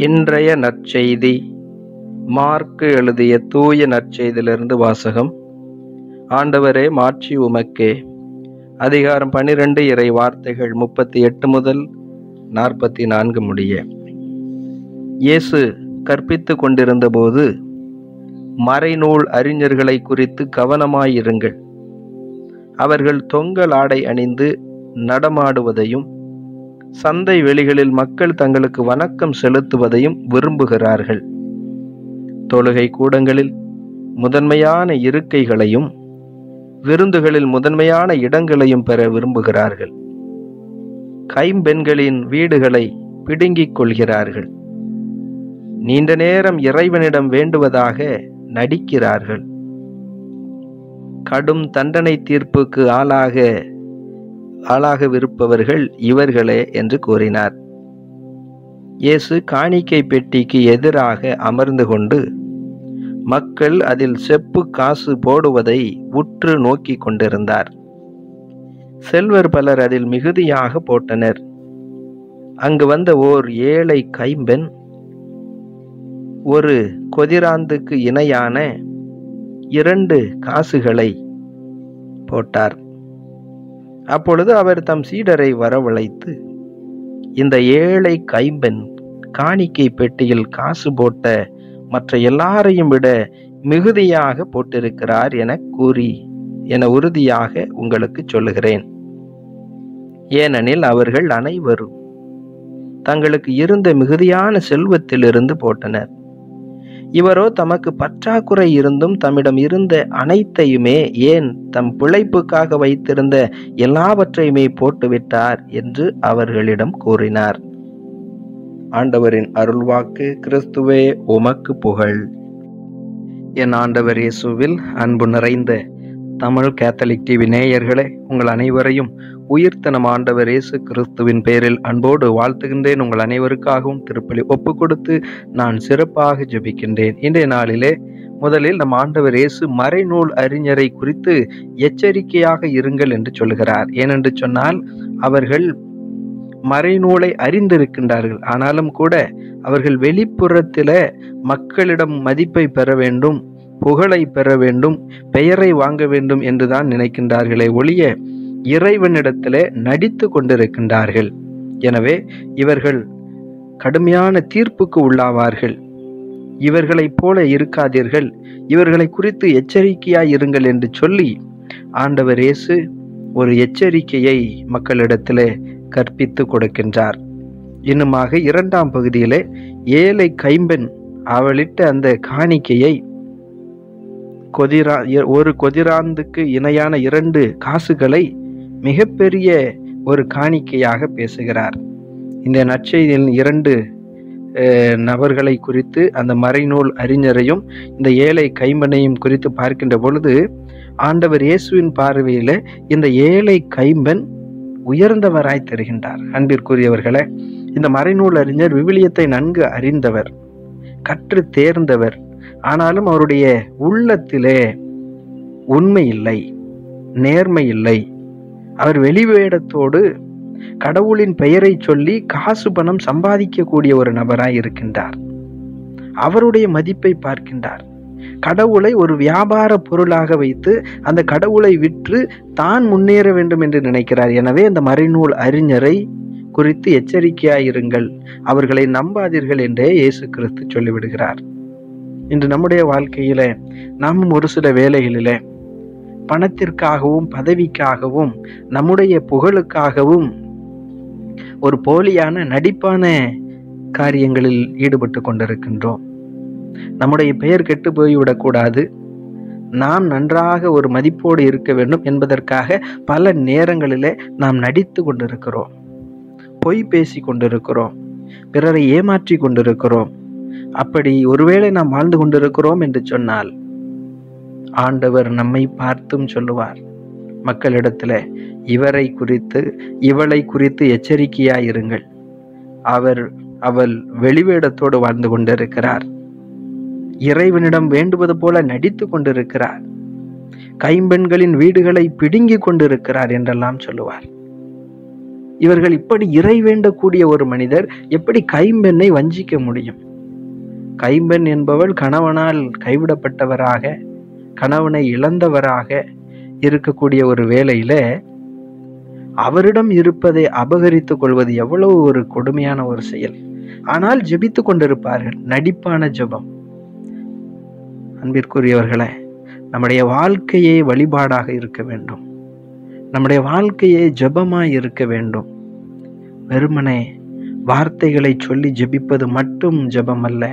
இன்றைய நற்செய்தி மார்க்கு எழுதிய தூய நற்செய்தியிலிருந்து வாசகம் ஆண்டவரே மாட்சி உமக்கே அதிகாரம் பனிரெண்டு இறை வார்த்தைகள் முப்பத்தி எட்டு முதல் நாற்பத்தி நான்கு முடிய இயேசு கற்பித்து கொண்டிருந்தபோது மறைநூல் அறிஞர்களை குறித்து கவனமாயிருங்கள் அவர்கள் தொங்கல் ஆடை அணிந்து நடமாடுவதையும் சந்தை வெளிகளில் மக்கள் தங்களுக்கு வணக்கம் செலுத்துவதையும் விரும்புகிறார்கள் தொழுகை கூடங்களில் முதன்மையான இருக்கைகளையும் விருந்துகளில் முதன்மையான இடங்களையும் பெற விரும்புகிறார்கள் கைம்பெண்களின் வீடுகளை பிடுங்கிக் கொள்கிறார்கள் நீண்ட நேரம் இறைவனிடம் வேண்டுவதாக நடிக்கிறார்கள் கடும் தண்டனை தீர்ப்புக்கு ஆளாக ஆளாகவிருப்பவர்கள் இவர்களே என்று கூறினார் இயேசு காணிக்கை பெட்டிக்கு எதிராக அமர்ந்து கொண்டு மக்கள் அதில் செப்பு காசு போடுவதை உற்று நோக்கி கொண்டிருந்தார் செல்வர் பலர் அதில் மிகுதியாக போட்டனர் அங்கு வந்த ஓர் ஏழை கைம்பெண் ஒரு கொதிராந்துக்கு இணையான இரண்டு காசுகளை போட்டார் அப்பொழுது அவர் தம் சீடரை வரவழைத்து இந்த ஏழை கைம்பெண் காணிக்கை பெட்டியில் காசு போட்ட மற்ற எல்லாரையும் விட மிகுதியாக போட்டிருக்கிறார் என கூறி என உறுதியாக உங்களுக்கு சொல்லுகிறேன் ஏனெனில் அவர்கள் அனைவரும் தங்களுக்கு இருந்த மிகுதியான செல்வத்திலிருந்து போட்டனர் இவரோ தமக்கு பற்றாக்குறை இருந்தும் தம்மிடம் இருந்த அனைத்தையுமே ஏன் தம் பிழைப்புக்காக வைத்திருந்த எல்லாவற்றையுமே போட்டுவிட்டார் என்று அவர்களிடம் கூறினார் ஆண்டவரின் அருள்வாக்கு கிறிஸ்துவே உமக்கு புகழ் என் ஆண்டவர் இயேசுவில் அன்பு நிறைந்த தமிழ் கேத்தலிக் டிவி நேயர்களே உங்கள் அனைவரையும் உயிர்த்தனம் ஆண்டவர் இயேசு கிறிஸ்துவின் பேரில் அன்போடு வாழ்த்துகின்றேன் உங்கள் அனைவருக்காகவும் திருப்பலி ஒப்பு கொடுத்து நான் சிறப்பாக ஜெபிக்கின்றேன் இன்றைய நாளிலே முதலில் நம் ஆண்டவர் இயேசு மறைநூல் அறிஞரை குறித்து எச்சரிக்கையாக இருங்கள் என்று சொல்கிறார் ஏனென்று சொன்னால் அவர்கள் மறைநூலை அறிந்திருக்கின்றார்கள் ஆனாலும் கூட அவர்கள் வெளிப்புறத்தில மக்களிடம் மதிப்பை பெற வேண்டும் புகழை பெற வேண்டும் பெயரை வாங்க வேண்டும் என்றுதான் நினைக்கின்றார்களே ஒழிய இறைவனிடத்திலே நடித்து கொண்டிருக்கின்றார்கள் எனவே இவர்கள் கடுமையான தீர்ப்புக்கு உள்ளாவார்கள் இவர்களைப் போல இருக்காதீர்கள் இவர்களை குறித்து எச்சரிக்கையாய் இருங்கள் என்று சொல்லி ஆண்டவர் இயேசு ஒரு எச்சரிக்கையை மக்களிடத்திலே கற்பித்து கொடுக்கின்றார் இன்னுமாக இரண்டாம் பகுதியிலே ஏழை கைம்பெண் அவளிட்ட அந்த காணிக்கையை கொதிரா ஒரு கொதிராந்துக்கு இணையான இரண்டு காசுகளை மிகப்பெரிய ஒரு காணிக்கையாக பேசுகிறார் இந்த நற்செய்தியில் இரண்டு நபர்களை குறித்து அந்த மறைநூல் அறிஞரையும் இந்த ஏழை கைம்பெண்ணையும் குறித்து பார்க்கின்ற பொழுது ஆண்டவர் இயேசுவின் பார்வையில இந்த ஏழை கைம்பெண் உயர்ந்தவராய் தெரிகின்றார் அன்பிற்குரியவர்களே இந்த மறைநூல் அறிஞர் விவிலியத்தை நன்கு அறிந்தவர் கற்று தேர்ந்தவர் ஆனாலும் அவருடைய உள்ளத்திலே உண்மை இல்லை நேர்மை இல்லை அவர் வெளிவேடத்தோடு கடவுளின் பெயரை சொல்லி காசு பணம் சம்பாதிக்கக்கூடிய ஒரு நபராய் இருக்கின்றார் அவருடைய மதிப்பை பார்க்கின்றார் கடவுளை ஒரு வியாபார பொருளாக வைத்து அந்த கடவுளை விற்று தான் முன்னேற வேண்டும் என்று நினைக்கிறார் எனவே அந்த மறைநூல் அறிஞரை குறித்து எச்சரிக்கையாயிருங்கள் அவர்களை நம்பாதீர்கள் என்றே இயேசு கிறிஸ்து சொல்லிவிடுகிறார் இன்று நம்முடைய வாழ்க்கையில நாமும் ஒரு சில வேலைகளில பணத்திற்காகவும் பதவிக்காகவும் நம்முடைய புகழுக்காகவும் ஒரு போலியான நடிப்பான காரியங்களில் ஈடுபட்டு கொண்டிருக்கின்றோம் நம்முடைய பெயர் கெட்டு போய்விடக்கூடாது நாம் நன்றாக ஒரு மதிப்போடு இருக்க வேண்டும் என்பதற்காக பல நேரங்களிலே நாம் நடித்து கொண்டிருக்கிறோம் பொய் பேசி கொண்டிருக்கிறோம் பிறரை ஏமாற்றி கொண்டிருக்கிறோம் அப்படி ஒருவேளை நாம் வாழ்ந்து கொண்டிருக்கிறோம் என்று சொன்னால் ஆண்டவர் நம்மை பார்த்தும் சொல்லுவார் மக்களிடத்துல இவரை குறித்து இவளை குறித்து எச்சரிக்கையாயிருங்கள் அவர் அவள் வெளிவேடத்தோடு வாழ்ந்து கொண்டிருக்கிறார் இறைவனிடம் வேண்டுவது போல நடித்து கொண்டிருக்கிறார் கைம்பெண்களின் வீடுகளை பிடுங்கி கொண்டிருக்கிறார் என்றெல்லாம் சொல்லுவார் இவர்கள் இப்படி இறை வேண்டக்கூடிய ஒரு மனிதர் எப்படி கைம்பெண்ணை வஞ்சிக்க முடியும் கைம்பெண் என்பவள் கணவனால் கைவிடப்பட்டவராக கணவனை இழந்தவராக இருக்கக்கூடிய ஒரு வேளையில அவரிடம் இருப்பதை அபகரித்துக் கொள்வது எவ்வளவு ஒரு கொடுமையான ஒரு செயல் ஆனால் ஜெபித்து கொண்டிருப்பார்கள் நடிப்பான ஜெபம் அன்பிற்குரியவர்களே நம்முடைய வாழ்க்கையே வழிபாடாக இருக்க வேண்டும் நம்முடைய வாழ்க்கையே ஜெபமாய் இருக்க வேண்டும் வெறுமனே வார்த்தைகளை சொல்லி ஜெபிப்பது மட்டும் ஜெபம் அல்ல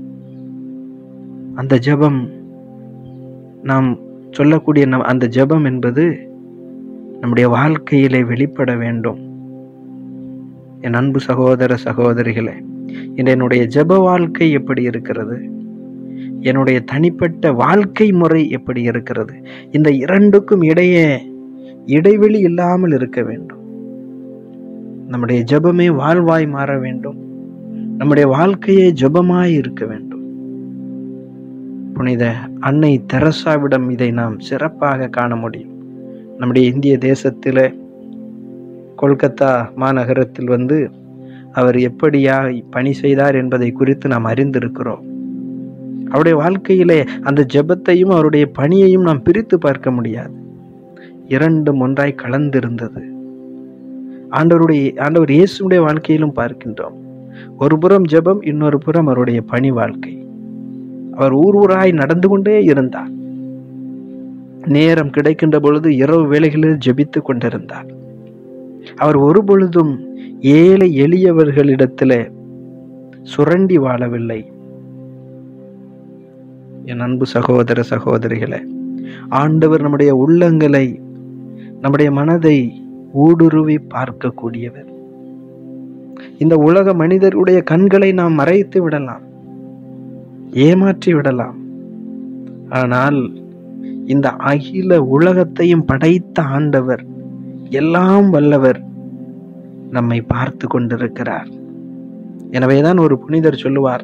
அந்த ஜெபம் நாம் சொல்லக்கூடிய நம் அந்த ஜெபம் என்பது நம்முடைய வாழ்க்கையிலே வெளிப்பட வேண்டும் என் அன்பு சகோதர சகோதரிகளே இன்று என்னுடைய ஜெப வாழ்க்கை எப்படி இருக்கிறது என்னுடைய தனிப்பட்ட வாழ்க்கை முறை எப்படி இருக்கிறது இந்த இரண்டுக்கும் இடையே இடைவெளி இல்லாமல் இருக்க வேண்டும் நம்முடைய ஜெபமே வாழ்வாய் மாற வேண்டும் நம்முடைய வாழ்க்கையே ஜெபமாய் இருக்க வேண்டும் புனித அன்னை தெரசாவிடம் இதை நாம் சிறப்பாக காண முடியும் நம்முடைய இந்திய தேசத்தில் கொல்கத்தா மாநகரத்தில் வந்து அவர் எப்படியா பணி செய்தார் என்பதை குறித்து நாம் அறிந்திருக்கிறோம் அவருடைய வாழ்க்கையிலே அந்த ஜெபத்தையும் அவருடைய பணியையும் நாம் பிரித்து பார்க்க முடியாது இரண்டும் ஒன்றாய் கலந்திருந்தது ஆண்டவருடைய ஆண்டவர் இயேசுடைய வாழ்க்கையிலும் பார்க்கின்றோம் ஒரு புறம் ஜெபம் இன்னொரு புறம் அவருடைய பணி வாழ்க்கை அவர் ஊர் ஊராய் நடந்து கொண்டே இருந்தார் நேரம் கிடைக்கின்ற பொழுது இரவு வேளைகளில் ஜெபித்து கொண்டிருந்தார் அவர் ஒரு பொழுதும் ஏழை எளியவர்களிடத்துல சுரண்டி வாழவில்லை என் அன்பு சகோதர சகோதரிகளே ஆண்டவர் நம்முடைய உள்ளங்களை நம்முடைய மனதை ஊடுருவி பார்க்கக்கூடியவர் இந்த உலக மனிதருடைய கண்களை நாம் மறைத்து விடலாம் ஏமாற்றி விடலாம் ஆனால் இந்த அகில உலகத்தையும் படைத்த ஆண்டவர் எல்லாம் வல்லவர் நம்மை பார்த்து கொண்டிருக்கிறார் எனவேதான் ஒரு புனிதர் சொல்லுவார்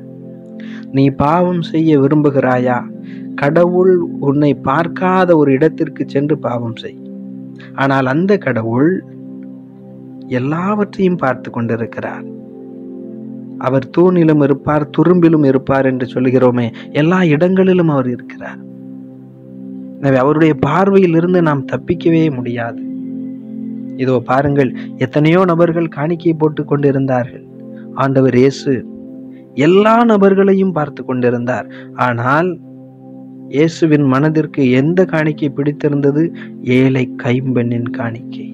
நீ பாவம் செய்ய விரும்புகிறாயா கடவுள் உன்னை பார்க்காத ஒரு இடத்திற்கு சென்று பாவம் செய் ஆனால் அந்த கடவுள் எல்லாவற்றையும் பார்த்து கொண்டிருக்கிறார் அவர் தூணிலும் இருப்பார் துரும்பிலும் இருப்பார் என்று சொல்லுகிறோமே எல்லா இடங்களிலும் அவர் இருக்கிறார் எனவே அவருடைய பார்வையில் இருந்து நாம் தப்பிக்கவே முடியாது இதோ பாருங்கள் எத்தனையோ நபர்கள் காணிக்கை போட்டு கொண்டிருந்தார்கள் ஆண்டவர் இயேசு எல்லா நபர்களையும் பார்த்து கொண்டிருந்தார் ஆனால் இயேசுவின் மனதிற்கு எந்த காணிக்கை பிடித்திருந்தது ஏழை கைம்பெண்ணின் காணிக்கை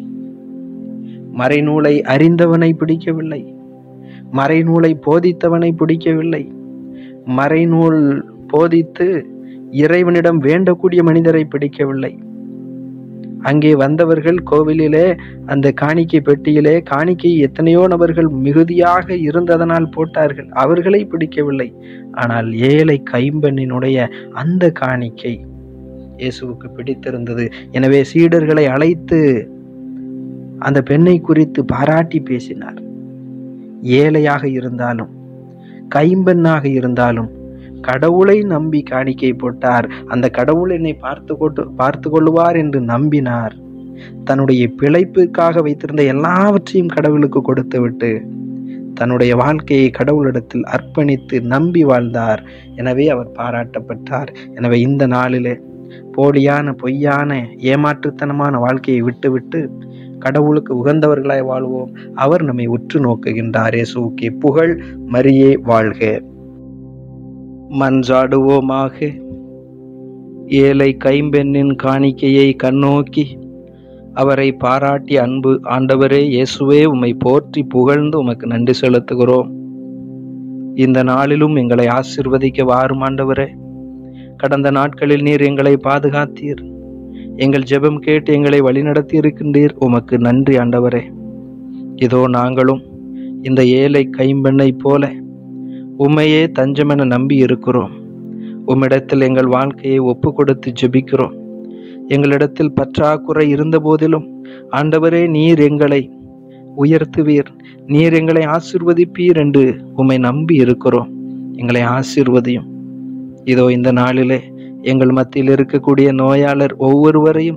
மறைநூலை அறிந்தவனை பிடிக்கவில்லை மறைநூலை போதித்தவனை பிடிக்கவில்லை மறைநூல் போதித்து இறைவனிடம் வேண்டக்கூடிய மனிதரை பிடிக்கவில்லை அங்கே வந்தவர்கள் கோவிலிலே அந்த காணிக்கை பெட்டியிலே காணிக்கை எத்தனையோ நபர்கள் மிகுதியாக இருந்ததனால் போட்டார்கள் அவர்களை பிடிக்கவில்லை ஆனால் ஏழை கைம்பெண்ணினுடைய அந்த காணிக்கை இயேசுவுக்கு பிடித்திருந்தது எனவே சீடர்களை அழைத்து அந்த பெண்ணை குறித்து பாராட்டி பேசினார் ஏழையாக இருந்தாலும் கைம்பெண்ணாக இருந்தாலும் கடவுளை நம்பி காணிக்கை போட்டார் அந்த கடவுள் என்னை பார்த்து கொண்டு பார்த்து கொள்வார் என்று நம்பினார் தன்னுடைய பிழைப்புக்காக வைத்திருந்த எல்லாவற்றையும் கடவுளுக்கு கொடுத்து விட்டு தன்னுடைய வாழ்க்கையை கடவுளிடத்தில் அர்ப்பணித்து நம்பி வாழ்ந்தார் எனவே அவர் பாராட்டப்பட்டார் எனவே இந்த நாளிலே போலியான பொய்யான ஏமாற்றுத்தனமான வாழ்க்கையை விட்டுவிட்டு கடவுளுக்கு உகந்தவர்களாய் வாழ்வோம் அவர் நம்மை உற்று நோக்குகின்றார் இயேசுவுக்கே புகழ் மரியே வாழ்க மன்றாடுவோமாக ஏழை கைம்பெண்ணின் காணிக்கையை கண்ணோக்கி அவரை பாராட்டி அன்பு ஆண்டவரே இயேசுவே உம்மை போற்றி புகழ்ந்து உமக்கு நன்றி செலுத்துகிறோம் இந்த நாளிலும் எங்களை ஆசிர்வதிக்க வாரும் ஆண்டவரே கடந்த நாட்களில் நீர் எங்களை பாதுகாத்தீர் எங்கள் ஜெபம் கேட்டு எங்களை வழிநடத்தி இருக்கின்றீர் உமக்கு நன்றி ஆண்டவரே இதோ நாங்களும் இந்த ஏழை கைம்பெண்ணைப் போல உம்மையே தஞ்சமென நம்பி இருக்கிறோம் உம்மிடத்தில் எங்கள் வாழ்க்கையை ஒப்பு கொடுத்து ஜெபிக்கிறோம் எங்களிடத்தில் பற்றாக்குறை இருந்த போதிலும் ஆண்டவரே நீர் எங்களை உயர்த்துவீர் நீர் எங்களை ஆசிர்வதிப்பீர் என்று உம்மை நம்பி இருக்கிறோம் எங்களை ஆசிர்வதியும் இதோ இந்த நாளிலே எங்கள் மத்தியில் இருக்கக்கூடிய நோயாளர் ஒவ்வொருவரையும்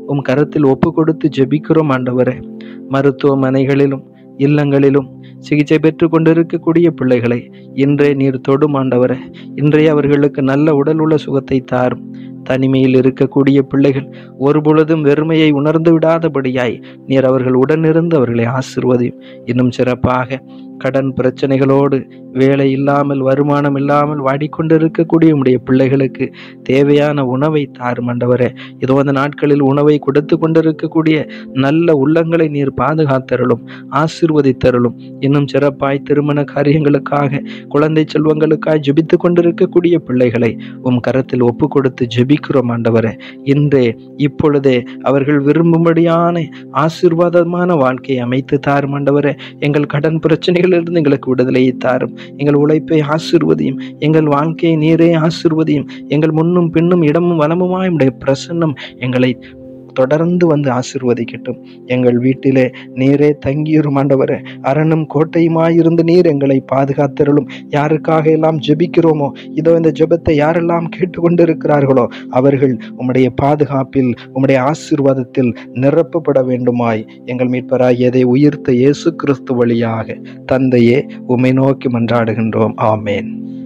உம் கரத்தில் ஒப்பு கொடுத்து ஜெபிக்கிறோம் ஆண்டவரே மருத்துவமனைகளிலும் இல்லங்களிலும் சிகிச்சை பெற்று கொண்டிருக்கக்கூடிய பிள்ளைகளை இன்றே நீர் தொடும் ஆண்டவரே இன்றைய அவர்களுக்கு நல்ல உடல் உள்ள சுகத்தை தாரும் தனிமையில் இருக்கக்கூடிய பிள்ளைகள் ஒருபொழுதும் வெறுமையை உணர்ந்து விடாதபடியாய் நீர் அவர்கள் உடனிருந்து அவர்களை ஆசிர்வதியும் இன்னும் சிறப்பாக கடன் பிரச்சனைகளோடு வேலை இல்லாமல் வருமானம் இல்லாமல் வாடிக்கொண்டிருக்கக்கூடிய உடைய பிள்ளைகளுக்கு தேவையான உணவை தாரும் ஆண்டவரே இதோ அந்த நாட்களில் உணவை கொடுத்து கொண்டிருக்கக்கூடிய நல்ல உள்ளங்களை நீர் பாதுகாத்தருளும் ஆசிர்வதித்தருளும் இன்னும் சிறப்பாய் திருமண காரியங்களுக்காக குழந்தை செல்வங்களுக்காய் ஜெபித்து கொண்டிருக்கக்கூடிய பிள்ளைகளை உம் கரத்தில் ஒப்பு கொடுத்து ஜெபிக்கிறோம் ஆண்டவரே இன்றே இப்பொழுதே அவர்கள் விரும்பும்படியான ஆசீர்வாதமான வாழ்க்கையை அமைத்து தாரும் ஆண்டவரே எங்கள் கடன் பிரச்சனைகளிலிருந்து எங்களுக்கு விடுதலையை தாரும் எங்கள் உழைப்பை ஆசிர்வதியும் எங்கள் வாழ்க்கையை நீரே ஆசிர்வதியும் எங்கள் முன்னும் பின்னும் இடமும் வலமுமாய் உடைய பிரசன்னம் எங்களை தொடர்ந்து வந்து ஆசிர்வதிக்கட்டும் எங்கள் வீட்டிலே நீரே தங்கியிரும் ஆண்டவரே அரணும் கோட்டையுமாய் இருந்து நீர் எங்களை பாதுகாத்தருளும் யாருக்காக எல்லாம் ஜெபிக்கிறோமோ இதோ இந்த ஜெபத்தை யாரெல்லாம் கேட்டுக்கொண்டிருக்கிறார்களோ அவர்கள் உம்முடைய பாதுகாப்பில் உம்முடைய ஆசீர்வாதத்தில் நிரப்பப்பட வேண்டுமாய் எங்கள் மீட்பராகியதை உயிர்த்த இயேசு கிறிஸ்து வழியாக தந்தையே உம்மை நோக்கி மன்றாடுகின்றோம் ஆமேன்